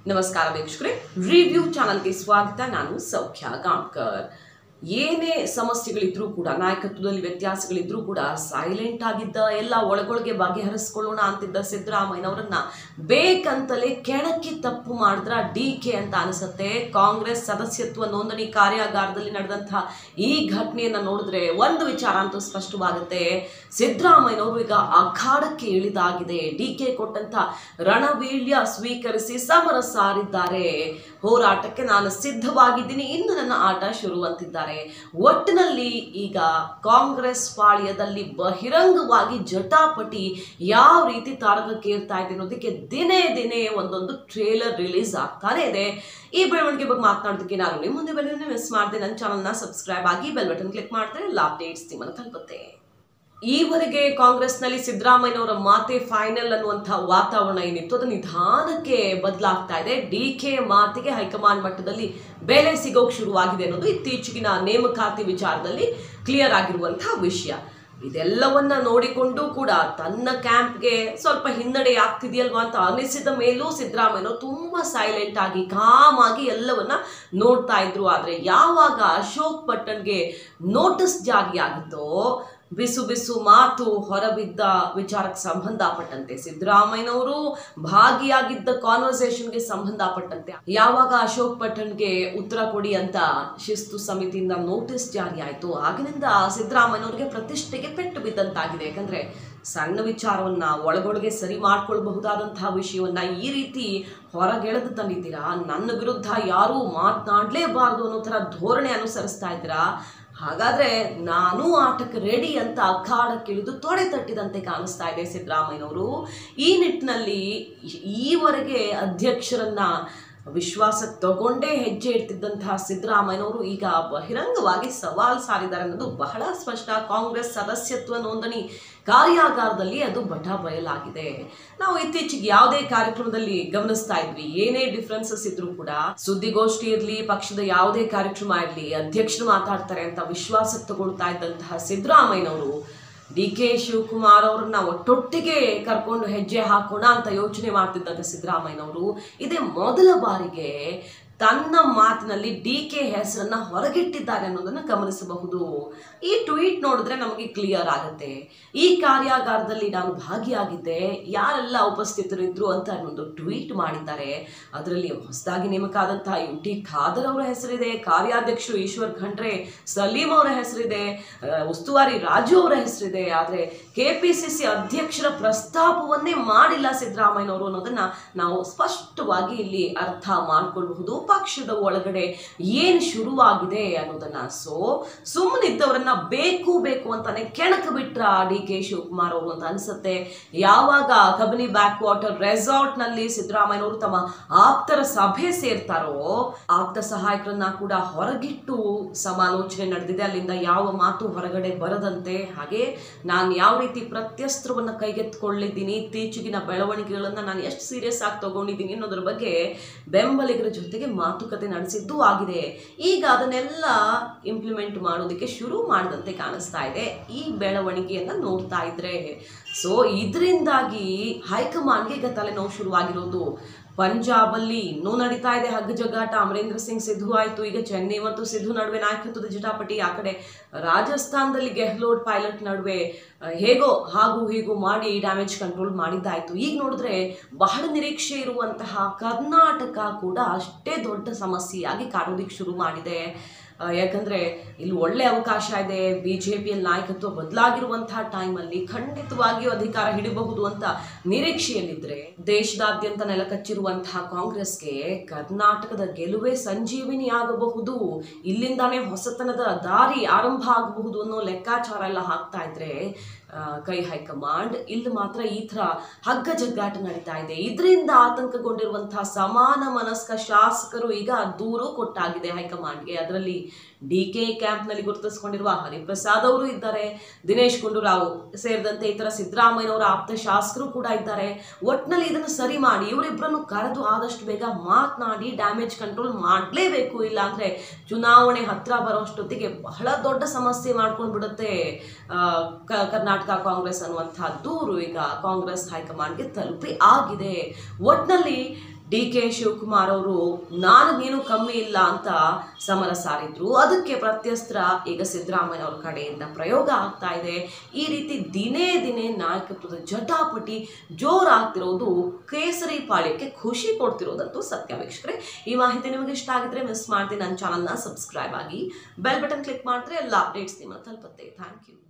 ನಮಸ್ಕಾರ ವೀಕ್ಷಕರೇ ರಿವ್ಯೂ ಚಾನಲ್ಗೆ ಸ್ವಾಗತ ನಾನು ಸೌಖ್ಯ ಗಾಂವ್ಕರ್ ಏನೇ ಸಮಸ್ಯೆಗಳಿದ್ರೂ ಕೂಡ ನಾಯಕತ್ವದಲ್ಲಿ ವ್ಯತ್ಯಾಸಗಳಿದ್ರೂ ಕೂಡ ಸೈಲೆಂಟ್ ಆಗಿದ್ದ ಎಲ್ಲ ಒಳಗೊಳಗೆ ಬಗೆಹರಿಸ್ಕೊಳ್ಳೋಣ ಅಂತಿದ್ದ ಸಿದ್ದರಾಮಯ್ಯನವರನ್ನ ಬೇಕಂತಲೇ ಕೆಣಕಿ ತಪ್ಪು ಮಾಡಿದ್ರ ಡಿ ಕೆ ಅಂತ ಅನಿಸುತ್ತೆ ಕಾಂಗ್ರೆಸ್ ಸದಸ್ಯತ್ವ ನೋಂದಣಿ ಕಾರ್ಯಾಗಾರದಲ್ಲಿ ನಡೆದಂತಹ ಈ ಘಟನೆಯನ್ನ ನೋಡಿದ್ರೆ ಒಂದು ವಿಚಾರ ಅಂತೂ ಸ್ಪಷ್ಟವಾಗುತ್ತೆ ಸಿದ್ದರಾಮಯ್ಯನವರು ಈಗ ಅಖಾಡಕ್ಕೆ ಇಳಿದಾಗಿದೆ ಡಿ ಕೆ ಕೊಟ್ಟಂತ ರಣವೀಳ್ಯ ಸ್ವೀಕರಿಸಿ ಸಮರ ಸಾರಿದ್ದಾರೆ ಹೋರಾಟಕ್ಕೆ ನಾನು ಸಿದ್ಧವಾಗಿದ್ದೀನಿ ಇನ್ನು ನನ್ನ ಆಟ ಶುರು ಅಂತಿದ್ದಾರೆ ಒಟ್ಟಿನಲ್ಲಿ ಈಗ ಕಾಂಗ್ರೆಸ್ ಪಾಳ್ಯದಲ್ಲಿ ಬಹಿರಂಗವಾಗಿ ಜಟಾಪಟಿ ಯಾವ ರೀತಿ ತಾರಕಕ್ಕೇರ್ತಾ ಇದೆ ಅನ್ನೋದಕ್ಕೆ ದಿನೇ ದಿನೇ ಒಂದೊಂದು ಟ್ರೇಲರ್ ರಿಲೀಸ್ ಆಗ್ತಾನೆ ಇದೆ ಈ ಬೆಳವಣಿಗೆ ಬಗ್ಗೆ ಮಾತನಾಡೋದಕ್ಕೆ ನಾನು ನಿಮ್ಮ ಮುಂದೆ ಬೆಳವಣಿಗೆ ಮಿಸ್ ಮಾಡಿದೆ ನನ್ನ ಚಾನಲ್ನ ಸಬ್ಸ್ಕ್ರೈಬ್ ಆಗಿ ಬೆಲ್ ಬಟನ್ ಕ್ಲಿಕ್ ಮಾಡಿದ್ರೆ ಎಲ್ಲ ಅಪ್ಡೇಟ್ಸ್ ನಿಮ್ಮನ್ನು ತಲುಪುತ್ತೆ ಈವರೆಗೆ ಕಾಂಗ್ರೆಸ್ನಲ್ಲಿ ಸಿದ್ದರಾಮಯ್ಯನವರ ಮಾತೆ ಫೈನಲ್ ಅನ್ನುವಂಥ ವಾತಾವರಣ ಏನಿತ್ತು ಅದು ನಿಧಾನಕ್ಕೆ ಬದಲಾಗ್ತಾ ಇದೆ ಡಿ ಕೆ ಮಾತಿಗೆ ಹೈಕಮಾಂಡ್ ಮಟ್ಟದಲ್ಲಿ ಬೆಲೆ ಸಿಗೋಕ್ ಶುರುವಾಗಿದೆ ಅನ್ನೋದು ಇತ್ತೀಚೆಗಿನ ನೇಮಕಾತಿ ವಿಚಾರದಲ್ಲಿ ಕ್ಲಿಯರ್ ಆಗಿರುವಂತಹ ವಿಷಯ ಇದೆಲ್ಲವನ್ನ ನೋಡಿಕೊಂಡು ಕೂಡ ತನ್ನ ಕ್ಯಾಂಪ್ಗೆ ಸ್ವಲ್ಪ ಹಿನ್ನಡೆ ಆಗ್ತಿದೆಯಲ್ವಾ ಅಂತ ಅನಿಸಿದ ಮೇಲೂ ಸಿದ್ದರಾಮಯ್ಯನವರು ತುಂಬಾ ಸೈಲೆಂಟ್ ಆಗಿ ಕಾಮ್ ಆಗಿ ಎಲ್ಲವನ್ನ ನೋಡ್ತಾ ಇದ್ರು ಆದ್ರೆ ಯಾವಾಗ ಅಶೋಕ್ ಪಟ್ಟಣ್ಗೆ ನೋಟಿಸ್ ಜಾರಿಯಾಗುತ್ತೋ ಬಿಸು ಬಿಸು ಮಾತು ಹೊರಬಿದ್ದ ವಿಚಾರಕ್ಕೆ ಸಂಬಂಧಪಟ್ಟಂತೆ ಸಿದ್ದರಾಮಯ್ಯನವರು ಭಾಗಿಯಾಗಿದ್ದ ಕಾನ್ವರ್ಸೇಷನ್ಗೆ ಸಂಬಂಧಪಟ್ಟಂತೆ ಯಾವಾಗ ಅಶೋಕ್ ಪಟ್ಟಣ್ಗೆ ಉತ್ತರ ಕೊಡಿ ಅಂತ ಶಿಸ್ತು ಸಮಿತಿಯಿಂದ ನೋಟಿಸ್ ಜಾರಿ ಆಯಿತು ಆಗಿನಿಂದ ಸಿದ್ದರಾಮಯ್ಯನವರಿಗೆ ಪ್ರತಿಷ್ಠೆಗೆ ಪೆಟ್ಟು ಬಿದ್ದಂತಾಗಿದೆ ಯಾಕಂದ್ರೆ ಸಣ್ಣ ವಿಚಾರವನ್ನ ಒಳಗೊಳಗೆ ಸರಿ ಮಾಡ್ಕೊಳ್ಬಹುದಾದಂತಹ ವಿಷಯವನ್ನ ಈ ರೀತಿ ಹೊರಗೆಳೆದು ತಂದಿದ್ದೀರಾ ನನ್ನ ವಿರುದ್ಧ ಯಾರೂ ಮಾತನಾಡಲೇಬಾರದು ಅನ್ನೋ ಥರ ಧೋರಣೆ ಅನುಸರಿಸ್ತಾ ಇದ್ದೀರಾ ಹಾಗಾದ್ರೆ ನಾನು ಆಟಕ್ಕೆ ರೆಡಿ ಅಂತ ಅಖಾಡಕ್ಕಿಳಿದು ತೊಡೆ ತಟ್ಟಿದಂತೆ ಕಾಣಿಸ್ತಾ ಇದೆ ಸಿದ್ದರಾಮಯ್ಯನವರು ಈ ನಿಟ್ಟಿನಲ್ಲಿ ಈವರೆಗೆ ಅಧ್ಯಕ್ಷರನ್ನ ವಿಶ್ವಾಸ ತಗೊಂಡೇ ಹೆಜ್ಜೆ ಇಡ್ತಿದ್ದಂತಹ ಸಿದ್ದರಾಮಯ್ಯನವರು ಈಗ ಬಹಿರಂಗವಾಗಿ ಸವಾಲ್ ಸಾರಿದ್ದಾರೆ ಅನ್ನೋದು ಬಹಳ ಸ್ಪಷ್ಟ ಕಾಂಗ್ರೆಸ್ ಸದಸ್ಯತ್ವ ನೋಂದಣಿ ಕಾರ್ಯಾಗಾರದಲ್ಲಿ ಅದು ಬಟ ಬಯಲಾಗಿದೆ ನಾವು ಇತ್ತೀಚೆಗೆ ಯಾವುದೇ ಕಾರ್ಯಕ್ರಮದಲ್ಲಿ ಗಮನಿಸ್ತಾ ಇದ್ವಿ ಏನೇ ಡಿಫ್ರೆನ್ಸಸ್ ಇದ್ರೂ ಕೂಡ ಸುದ್ದಿಗೋಷ್ಠಿ ಇರಲಿ ಪಕ್ಷದ ಯಾವುದೇ ಕಾರ್ಯಕ್ರಮ ಇರಲಿ ಅಧ್ಯಕ್ಷರು ಮಾತಾಡ್ತಾರೆ ಅಂತ ವಿಶ್ವಾಸ ತಗೊಳ್ತಾ ಇದ್ದಂತಹ ಸಿದ್ದರಾಮಯ್ಯನವರು ಡಿ ಕೆ ಶಿವಕುಮಾರ್ ಅವ್ರನ್ನ ಒಟ್ಟೊಟ್ಟಿಗೆ ಕರ್ಕೊಂಡು ಹೆಜ್ಜೆ ಹಾಕೋಣ ಅಂತ ಯೋಚನೆ ಮಾಡ್ತಿದ್ದಂಥ ಸಿದ್ದರಾಮಯ್ಯನವರು ಇದೇ ಮೊದಲ ಬಾರಿಗೆ ತನ್ನ ಮಾತಿನಲ್ಲಿ ಡಿ ಕೆ ಹೆಸರನ್ನ ಹೊರಗಿಟ್ಟಿದ್ದಾರೆ ಅನ್ನೋದನ್ನ ಗಮನಿಸಬಹುದು ಈ ಟ್ವೀಟ್ ನೋಡಿದ್ರೆ ನಮಗೆ ಕ್ಲಿಯರ್ ಆಗುತ್ತೆ ಈ ಕಾರ್ಯಾಗಾರದಲ್ಲಿ ನಾನು ಭಾಗಿಯಾಗಿದ್ದೆ ಯಾರೆಲ್ಲ ಉಪಸ್ಥಿತರಿದ್ರು ಅಂತ ಒಂದು ಟ್ವೀಟ್ ಮಾಡಿದ್ದಾರೆ ಅದರಲ್ಲಿ ಹೊಸದಾಗಿ ನೇಮಕ ಆದಂತಹ ಯು ಟಿ ಖಾದರ್ ಅವರ ಹೆಸರಿದೆ ಕಾರ್ಯಾಧ್ಯಕ್ಷರು ಈಶ್ವರ್ ಖಂಡ್ರೆ ಸಲೀಂ ಅವರ ಹೆಸರಿದೆ ಆ, ಉಸ್ತುವಾರಿ ರಾಜು ಅವರ ಹೆಸರಿದೆ ಆದರೆ ಕೆ ಪಿ ಸಿ ಸಿ ಅಧ್ಯಕ್ಷರ ಪ್ರಸ್ತಾಪವನ್ನೇ ಮಾಡಿಲ್ಲ ಸಿದ್ದರಾಮಯ್ಯನವರು ಅನ್ನೋದನ್ನ ನಾವು ಸ್ಪಷ್ಟವಾಗಿ ಇಲ್ಲಿ ಅರ್ಥ ಮಾಡ್ಕೊಳ್ಬಹುದು ಪಕ್ಷದ ಒಳಗಡೆ ಏನು ಶುರುವಾಗಿದೆ ಅನ್ನೋದನ್ನ ಸೊ ಸುಮ್ಮನಿದ್ದವರನ್ನ ಬೇಕು ಬೇಕು ಅಂತಾನೆ ಕೆಣಕ ಬಿಟ್ರ ಡಿ ಕೆ ಶಿವಕುಮಾರ್ ಅವರು ಅಂತ ಅನ್ಸುತ್ತೆ ಯಾವಾಗ ಕಬಿನಿ ಬ್ಯಾಕ್ ವಾಟರ್ ರೆಸಾರ್ಟ್ ನಲ್ಲಿ ಸಿದ್ದರಾಮಯ್ಯನವರು ತಮ್ಮ ಆಪ್ತರ ಸಭೆ ಸೇರ್ತಾರೋ ಆಪ್ತ ಸಹಾಯಕರನ್ನ ಕೂಡ ಹೊರಗಿಟ್ಟು ಸಮಾಲೋಚನೆ ನಡೆದಿದೆ ಅಲ್ಲಿಂದ ಯಾವ ಮಾತು ಹೊರಗಡೆ ಬರದಂತೆ ಹಾಗೆ ನಾನು ಯಾವ ರೀತಿ ಪ್ರತ್ಯಸ್ತ್ರವನ್ನ ಕೈಗೆತ್ತಿಕೊಳ್ಳಿದ್ದೀನಿ ಇತ್ತೀಚೆಗಿನ ಬೆಳವಣಿಗೆಗಳನ್ನ ನಾನು ಎಷ್ಟು ಸೀರಿಯಸ್ ಆಗಿ ತಗೊಂಡಿದ್ದೀನಿ ಅನ್ನೋದ್ರ ಬಗ್ಗೆ ಬೆಂಬಲಿಗರ ಜೊತೆಗೆ ಮಾತುಕತೆ ನಡೆಸಿದ್ದು ಆಗಿದೆ ಈಗ ಅದನ್ನೆಲ್ಲ ಇಂಪ್ಲಿಮೆಂಟ್ ಮಾಡೋದಕ್ಕೆ ಶುರು ಮಾಡಿದಂತೆ ಕಾಣಿಸ್ತಾ ಇದೆ ಈ ಬೆಳವಣಿಗೆಯನ್ನ ನೋಡ್ತಾ ಇದ್ರೆ ಸೊ ಇದರಿಂದಾಗಿ ಹೈಕಮಾಂಡ್ಗೆ ಈಗ ತಲೆನೋವು ಶುರುವಾಗಿರೋದು ಪಂಜಾಬಲ್ಲಿ ಇನ್ನೂ ನಡೀತಾ ಇದೆ ಹಗ್ಗ ಜಗ್ಗಾಟ ಅಮರೇಂದ್ರ ಸಿಂಗ್ ಸಿಧು ಆಯಿತು ಈಗ ಚೆನ್ನೈ ಮತ್ತು ಸಿಧು ನಡುವೆ ನಾಯಕತ್ವದ ಜಟಾಪಟಿ ಆ ಕಡೆ ರಾಜಸ್ಥಾನದಲ್ಲಿ ಗೆಹ್ಲೋಟ್ ಪೈಲಟ್ ನಡುವೆ ಆ, ಹೇಗೋ ಹಾಗೂ ಹೀಗೂ ಮಾಡಿ ಡ್ಯಾಮೇಜ್ ಕಂಟ್ರೋಲ್ ಮಾಡಿದ್ದಾಯ್ತು ಈಗ ನೋಡಿದ್ರೆ ಬಹಳ ನಿರೀಕ್ಷೆ ಇರುವಂತಹ ಕರ್ನಾಟಕ ಕೂಡ ಅಷ್ಟೇ ದೊಡ್ಡ ಸಮಸ್ಯೆಯಾಗಿ ಕಾಣೋದಿಕ್ಕೆ ಶುರು ಮಾಡಿದೆ ಆ, ಯಾಕಂದ್ರೆ ಇಲ್ಲಿ ಒಳ್ಳೆ ಅವಕಾಶ ಇದೆ ಬಿ ಜೆ ಪಿಯಲ್ಲಿ ನಾಯಕತ್ವ ಬದಲಾಗಿರುವಂತಹ ಟೈಮಲ್ಲಿ ಖಂಡಿತವಾಗಿಯೂ ಅಧಿಕಾರ ಹಿಡಿಬಹುದು ಅಂತ ನಿರೀಕ್ಷೆಯಲ್ಲಿದ್ರೆ ದೇಶದಾದ್ಯಂತ ನೆಲಕಚ್ಚಿರುವಂತಹ ಕಾಂಗ್ರೆಸ್ಗೆ ಕರ್ನಾಟಕದ ಗೆಲುವೇ ಸಂಜೀವಿನಿ ಆಗಬಹುದು ಇಲ್ಲಿಂದಾನೇ ಹೊಸತನದ ದಾರಿ ಆರಂಭ ಆಗಬಹುದು ಅನ್ನೋ ಲೆಕ್ಕಾಚಾರ ಎಲ್ಲ ಹಾಕ್ತಾ ಇದ್ರೆ ಆ, ಕೈ ಹೈಕಮಾಂಡ್ ಇಲ್ಲಿ ಮಾತ್ರ ಈ ಥರ ಹಗ್ಗ ಜಗ್ಗಾಟ ನಡೀತಾ ಇದೆ ಇದರಿಂದ ಆತಂಕಗೊಂಡಿರುವಂತಹ ಸಮಾನ ಮನಸ್ಕ ಶಾಸಕರು ಈಗ ದೂರು ಕೊಟ್ಟಾಗಿದೆ ಹೈಕಮಾಂಡ್ಗೆ ಅದರಲ್ಲಿ ಡಿ ಕೆ ಕ್ಯಾಂಪ್ನಲ್ಲಿ ಗುರುತಿಸಿಕೊಂಡಿರುವ ಹರಿಪ್ರಸಾದ್ ಅವರು ಇದ್ದಾರೆ ದಿನೇಶ್ ಗುಂಡೂರಾವ್ ಸೇರಿದಂತೆ ಇತರ ಸಿದ್ದರಾಮಯ್ಯನವರ ಆಪ್ತ ಶಾಸಕರು ಕೂಡ ಇದ್ದಾರೆ ಒಟ್ನಲ್ಲಿ ಇದನ್ನು ಸರಿ ಮಾಡಿ ಇವರಿಬ್ಬರನ್ನು ಕರೆದು ಆದಷ್ಟು ಬೇಗ ಮಾತನಾಡಿ ಡ್ಯಾಮೇಜ್ ಕಂಟ್ರೋಲ್ ಮಾಡಲೇಬೇಕು ಇಲ್ಲ ಅಂದ್ರೆ ಚುನಾವಣೆ ಹತ್ರ ಬರೋಷ್ಟೊತ್ತಿಗೆ ಬಹಳ ದೊಡ್ಡ ಸಮಸ್ಯೆ ಮಾಡ್ಕೊಂಡು ಬಿಡುತ್ತೆ ಆ, ಕ- ಕರ್ನಾಟಕ ಕಾಂಗ್ರೆಸ್ ಅನ್ನುವಂತಹ ದೂರು ಈಗ ಕಾಂಗ್ರೆಸ್ ಹೈಕಮಾಂಡ್ಗೆ ತಲುಪಿ ಆಗಿದೆ ಒಟ್ನಲ್ಲಿ ಡಿ ಕೆ ಶಿವಕುಮಾರ್ ಅವರು ನಾನು ನೀನು ಕಮ್ಮಿ ಇಲ್ಲ ಅಂತ ಸಮರ ಸಾರಿದ್ರು ಅದಕ್ಕೆ ಪ್ರತ್ಯಸ್ತ್ರ ಈಗ ಸಿದ್ದರಾಮಯ್ಯ ಅವ್ರ ಕಡೆಯಿಂದ ಪ್ರಯೋಗ ಆಗ್ತಾ ಇದೆ ಈ ರೀತಿ ದಿನೇ ದಿನೇ ನಾಯಕತ್ವದ ಜಟಾಪಟಿ ಜೋರಾಗ್ತಿರೋದು ಕೇಸರಿ ಪಾಳ್ಯಕ್ಕೆ ಖುಷಿ ಕೊಡ್ತಿರೋದಂತೂ ಸತ್ಯ ವೀಕ್ಷಕರೇ ಈ ಮಾಹಿತಿ ನಿಮಗೆ ಇಷ್ಟ ಆಗಿದ್ರೆ ಮಿಸ್ ಮಾಡ್ತೀನಿ ನನ್ನ ಚಾನಲ್ನ ಸಬ್ಸ್ಕ್ರೈಬ್ ಆಗಿ ಬೆಲ್ ಬಟನ್ ಕ್ಲಿಕ್ ಮಾಡಿದ್ರೆ ಎಲ್ಲ ಅಪ್ಡೇಟ್ಸ್ ನಿಮ್ಮ ತಲುಪುತ್ತೆ ಥ್ಯಾಂಕ್ ಯು